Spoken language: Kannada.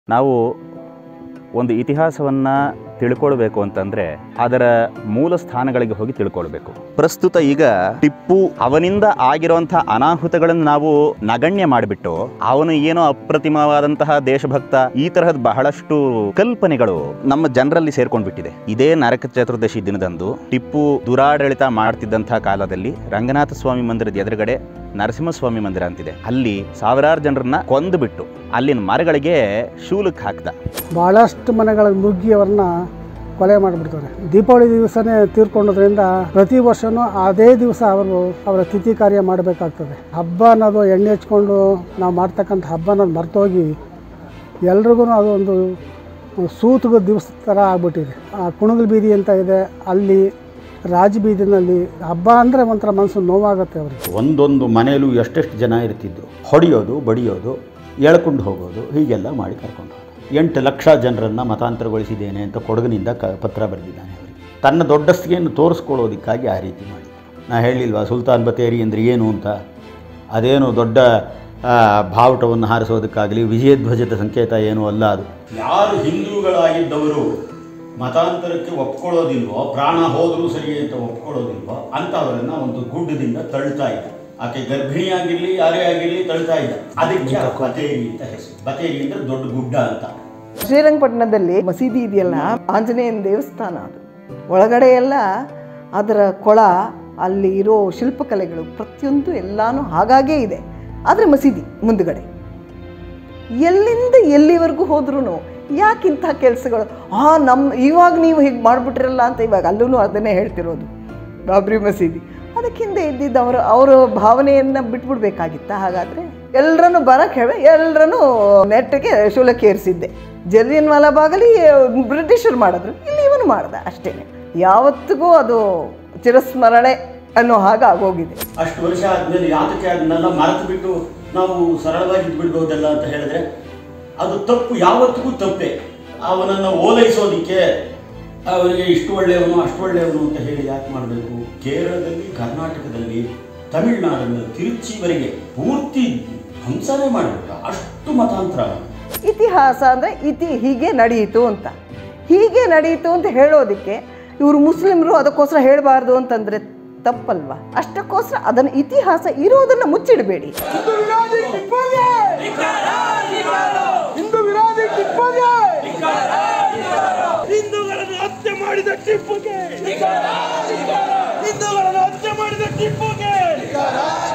ನಾವು ಒಂದು ಇತಿಹಾಸವನ್ನು ತಿಳ್ಕೊಳ್ಬೇಕು ಅಂತಂದ್ರೆ ಅದರ ಮೂಲ ಸ್ಥಾನಗಳಿಗೆ ಹೋಗಿ ತಿಳ್ಕೊಳ್ಬೇಕು ಪ್ರಸ್ತುತ ಈಗ ಟಿಪ್ಪು ಅವನಿಂದ ಆಗಿರುವಂತಹ ಅನಾಹುತಗಳನ್ನು ನಾವು ನಗಣ್ಯ ಮಾಡಿಬಿಟ್ಟು ಅವನು ಏನೋ ಅಪ್ರತಿಮವಾದಂತಹ ದೇಶಭಕ್ತ ಈ ತರಹದ ಬಹಳಷ್ಟು ಕಲ್ಪನೆಗಳು ನಮ್ಮ ಜನರಲ್ಲಿ ಸೇರ್ಕೊಂಡ್ಬಿಟ್ಟಿದೆ ಇದೇ ನರಕ ಚತುರ್ದಶಿ ದಿನದಂದು ಟಿಪ್ಪು ದುರಾಡಳಿತ ಮಾಡ್ತಿದ್ದಂತಹ ಕಾಲದಲ್ಲಿ ರಂಗನಾಥ ಸ್ವಾಮಿ ಮಂದಿರದ ಎದುರುಗಡೆ ನರಸಿಂಹಸ್ವಾಮಿ ಮಂದಿರ ಅಂತಿದೆ ಅಲ್ಲಿ ಸಾವಿರಾರು ಜನರನ್ನ ಕೊಂದು ಬಿಟ್ಟು ಅಲ್ಲಿನ ಮರಗಳಿಗೆ ಶೂಲಕ್ಕೆ ಹಾಕ್ದ ಭಾಳಷ್ಟು ಮನೆಗಳ ಮುಗ್ಗಿ ಅವ್ರನ್ನ ಕೊಲೆ ಮಾಡಿಬಿಡ್ತಾರೆ ದೀಪಾವಳಿ ದಿವಸನೇ ತೀರ್ಕೊಂಡೋದ್ರಿಂದ ಪ್ರತಿ ವರ್ಷವೂ ಅದೇ ದಿವಸ ಅವರು ಅವರ ತಿಥಿ ಕಾರ್ಯ ಮಾಡಬೇಕಾಗ್ತದೆ ಹಬ್ಬ ಅನ್ನೋದು ಎಣ್ಣೆ ಹಚ್ಕೊಂಡು ನಾವು ಮಾಡ್ತಕ್ಕಂಥ ಹಬ್ಬ ಅನ್ನೋದು ಮರ್ತೋಗಿ ಎಲ್ರಿಗೂ ಅದೊಂದು ಸೂತುಗ ದಿವಸ ಥರ ಆಗ್ಬಿಟ್ಟಿದೆ ಆ ಕುಣಗಲ್ ಬೀದಿ ಅಂತ ಇದೆ ಅಲ್ಲಿ ರಾಜ ಬೀದಿನಲ್ಲಿ ಹಬ್ಬ ಅಂದರೆ ಒಂಥರ ಮನಸ್ಸು ನೋವಾಗುತ್ತೆ ಅವ್ರಿಗೆ ಒಂದೊಂದು ಮನೆಯಲ್ಲೂ ಎಷ್ಟೆಷ್ಟು ಜನ ಇರ್ತಿದ್ರು ಹೊಡೆಯೋದು ಬಡಿಯೋದು ಎಳ್ಕೊಂಡು ಹೋಗೋದು ಹೀಗೆಲ್ಲ ಮಾಡಿ ಕರ್ಕೊಂಡು ಹೋಗೋದು ಎಂಟು ಲಕ್ಷ ಜನರನ್ನು ಮತಾಂತರಗೊಳಿಸಿದ್ದೇನೆ ಅಂತ ಕೊಡಗಿನಿಂದ ಕ ಪತ್ರ ಬರೆದಿದ್ದಾನೆ ಅವರಿಗೆ ತನ್ನ ದೊಡ್ಡಸ್ತಿಗೆಯನ್ನು ತೋರಿಸ್ಕೊಳ್ಳೋದಕ್ಕಾಗಿ ಆ ರೀತಿ ಮಾಡಿದ್ರು ನಾ ಹೇಳಿಲ್ವಾ ಸುಲ್ತಾನ್ ಬತೇರಿ ಅಂದರೆ ಏನು ಅಂತ ಅದೇನು ದೊಡ್ಡ ಆ, ಬಾವುಟವನ್ನು ಹಾರಿಸೋದಕ್ಕಾಗಲಿ ವಿಜಯಧ್ವಜದ ಸಂಕೇತ ಏನೂ ಅಲ್ಲ ಅದು ಯಾರು ಹಿಂದೂಗಳಾಗಿದ್ದವರು ಮತಾಂತರಕ್ಕೆ ಒಪ್ಕೊಳ್ಳೋದಿಲ್ವೋ ಪ್ರಾಣ ಹೋದರೂ ಸರಿ ಅಂತ ಒಪ್ಕೊಳ್ಳೋದಿಲ್ವೋ ಅಂಥವರನ್ನ ಒಂದು ಗುಡ್ಡದಿಂದ ತಳ್ತಾ ಇದ್ದ ಆಕೆ ಗರ್ಭಿಣಿಯಾಗಿರ್ಲಿ ಯಾರೇ ಆಗಿರಲಿ ತಳ್ತಾ ಇದ್ದ ಅದಕ್ಕೆ ಆ ಬತೇರಿ ಅಂತ ಹೆಸರು ಬತೇರಿ ಅಂದ್ರೆ ದೊಡ್ಡ ಗುಡ್ಡ ಅಂತ ಶ್ರೀರಂಗಪಟ್ಟಣದಲ್ಲಿ ಮಸೀದಿ ಇದೆಯಲ್ಲ ಆಂಜನೇಯನ ದೇವಸ್ಥಾನ ಅದು ಒಳಗಡೆ ಎಲ್ಲ ಅದರ ಕೊಳ ಅಲ್ಲಿ ಇರೋ ಶಿಲ್ಪಕಲೆಗಳು ಪ್ರತಿಯೊಂದು ಎಲ್ಲಾನು ಹಾಗಾಗೇ ಇದೆ ಆದರೆ ಮಸೀದಿ ಮುಂದುಗಡೆ ಎಲ್ಲಿಂದ ಎಲ್ಲಿವರೆಗೂ ಹೋದ್ರೂ ಯಾಕಿಂಥ ಕೆಲಸಗಳು ಹಾಂ ನಮ್ಮ ಇವಾಗ ನೀವು ಹೀಗೆ ಮಾಡಿಬಿಟ್ರಲ್ಲ ಅಂತ ಇವಾಗ ಅಲ್ಲೂ ಅದನ್ನೇ ಹೇಳ್ತಿರೋದು ಬಾಬ್ರಿ ಮಸೀದಿ ಅದಕ್ಕೆ ಹಿಂದೆ ಇದ್ದಿದ್ದು ಅವರ ಅವರ ಭಾವನೆಯನ್ನು ಬಿಟ್ಬಿಡ್ಬೇಕಾಗಿತ್ತ ಹಾಗಾದರೆ ಎಲ್ಲರನ್ನು ಬರಕ್ಕೆ ಹೇಳಿ ಎಲ್ಲರನ್ನು ನೆಟ್ಟಿಗೆ ಶೂಲಕ್ಕೆ ಏರಿಸಿದ್ದೆ ಜಲಿಯನ್ ವಾಲಾಬಾಗಲಿ ಬ್ರಿಟಿಷರು ಮಾಡಿದ್ರು ಇಲ್ಲಿ ಇವನು ಮಾಡ್ದ ಅಷ್ಟೇ ಯಾವತ್ತಿಗೂ ಅದು ಚಿರಸ್ಮರಣೆ ಅನ್ನೋ ಹಾಗೆ ಆಗೋಗಿದೆ ಅಷ್ಟು ವರ್ಷ ಆದಮೇಲೆ ಯಾತಕ್ಕೆ ಅದನ್ನೆಲ್ಲ ಮರೆತು ಬಿಟ್ಟು ನಾವು ಸರಳವಾಗಿ ಬಿಡ್ಬೋದಲ್ಲ ಅಂತ ಹೇಳಿದ್ರೆ ಅದು ತಪ್ಪು ಯಾವತ್ತಿಗೂ ತಪ್ಪೇ ಅವನನ್ನು ಓಲೈಸೋದಿಕ್ಕೆ ಅವನಿಗೆ ಇಷ್ಟು ಒಳ್ಳೆಯವನು ಅಷ್ಟು ಒಳ್ಳೆಯವನು ಅಂತ ಹೇಳಿ ಯಾಕೆ ಮಾಡಬೇಕು ಕೇರಳದಲ್ಲಿ ಕರ್ನಾಟಕದಲ್ಲಿ ತಮಿಳುನಾಡಿನಲ್ಲಿ ತಿರುಚಿವರೆಗೆ ಪೂರ್ತಿ ಧ್ವಂಸನೇ ಮಾಡಿಬಿಟ್ಟ ಅಷ್ಟು ಮತಾಂತರ ಇತಿಹಾಸ ಅಂದರೆ ಇತಿ ಹೀಗೆ ನಡೆಯಿತು ಅಂತ ಹೀಗೆ ನಡೆಯಿತು ಅಂತ ಹೇಳೋದಕ್ಕೆ ಇವರು ಮುಸ್ಲಿಮರು ಅದಕ್ಕೋಸ್ಕರ ಹೇಳಬಾರ್ದು ಅಂತಂದರೆ ತಪ್ಪಲ್ವಾ ಅಷ್ಟಕ್ಕೋಸ್ಕರ ಅದನ್ನು ಇತಿಹಾಸ ಇರೋದನ್ನು ಮುಚ್ಚಿಡಬೇಡಿ ಹಿಂದೂಗಳನ್ನು ಹತ್ಯೆ ಮಾಡಿದ ಟಿಪ್ಪುಗೆ ಹಿಂದೂಗಳನ್ನು ಹತ್ಯೆ ಮಾಡಿದ ಟಿಪ್ಪುಗೆ